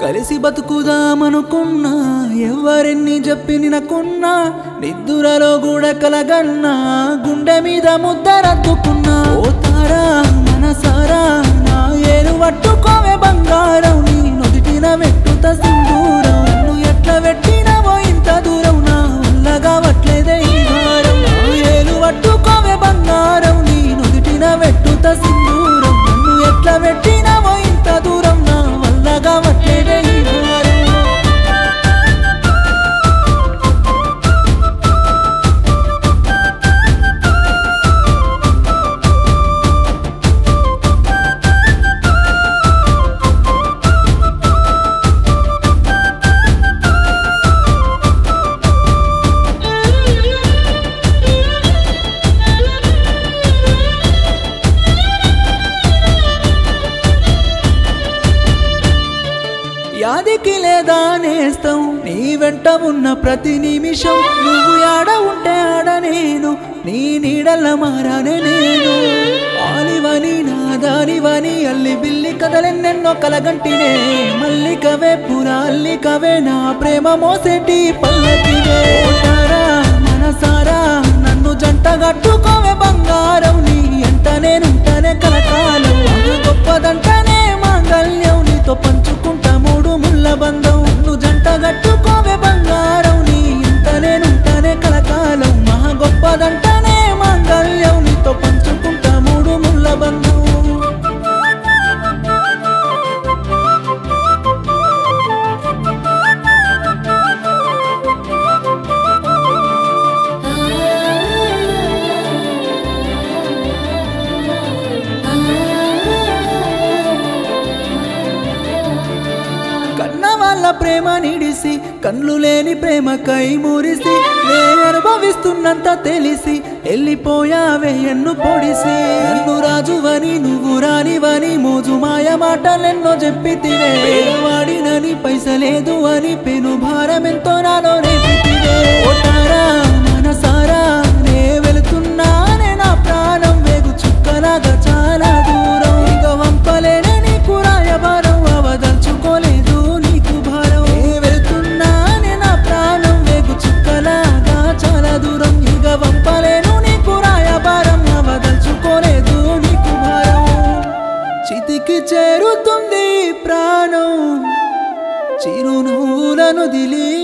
కలిసి బతుకుదామనుకున్నా ఎవరెన్ని చెప్పి నినకున్నా నిద్దురలో కూడా కలగన్నా గుండె మీద ముద్దరద్దుకున్నా ఓ తారా మనసారా నా ఏలు పట్టుకోవే బంగారం నీ నుదిటిన వెట్టుత సింధూరం నన్ను ఎట్లా పెట్టినవో ఇంత దూరం నా వల్ల కావట్లేదే ఈ భారం నా ఏలు పట్టుకోవే బంగారం నీ నుదిటిన వెట్టుత సింధూరం నన్ను ఎట్లా పెట్టినవో ఇంత దూరం నా వల్ల కావట్లేదే ఈ భారం యాదికి లేదా నేస్తం నీ వెంట ఉన్న ప్రతి నిమిషం నువ్వు ఆడ ఉంటే ఆడ నేను నీ నీడల్ల మారానే నేను ఆలివని నాదానివని అల్లి బిల్లి కదలెన్నెన్నో కలగంటినే మల్లికవే పురా అల్లికవే నా ప్రేమ మోసేటి పల్లకివే ఓటారా మనసారా నన్ను జంట గట్టుకోవే బంగారం నీ ఎంట నేనుంటనే కలకాలం అది గొప్పదంటనే మాంగల్యం నీతో పంచుకుంటా మూడు ముళ్ళ బంధం నువ్వు జంట గట్టుకోవే బంగారం నీ ఇంత నేనుంటానే కలకాలం మహా గొప్పదంటనే మాంగల్యం నీతో పంచుకుంటా మూడు ముళ్ళ బంధం కన్న వాళ్ళ ప్రేమ నిడిసి కళ్ళు లేని ప్రేమ కై మురిసి నే అనుభవిస్తున్నంత తెలిసి వెళ్ళిపోయావే ఎన్ను పొడిసి నన్ను రాజువని నువ్వు రానివని మోజు మాయ మాటలెన్నో చెప్పితివే పేదవాడినని పైసలేదు అని పెను భారం ఎంతో నాలో రేపితివే ఓటారా మనసారా నే వెళుతున్నానే నా ప్రాణం వేగు చుక్కలాగా చాలా దూరం ఇక వంపలేనే నీకు రాయబారం అవదలుచుకోలేదు నీకు భారం ఏ వెళుతున్నానే నా ప్రాణం వేగు చుక్కలాగా చాలా దూరం ఇక వంపలేను నీకు రాయబారం అవదలుచుకోలేదు నీకు భారం చితికి చేరుతుంది ప్రాణం చిరునవ్వులను దిలి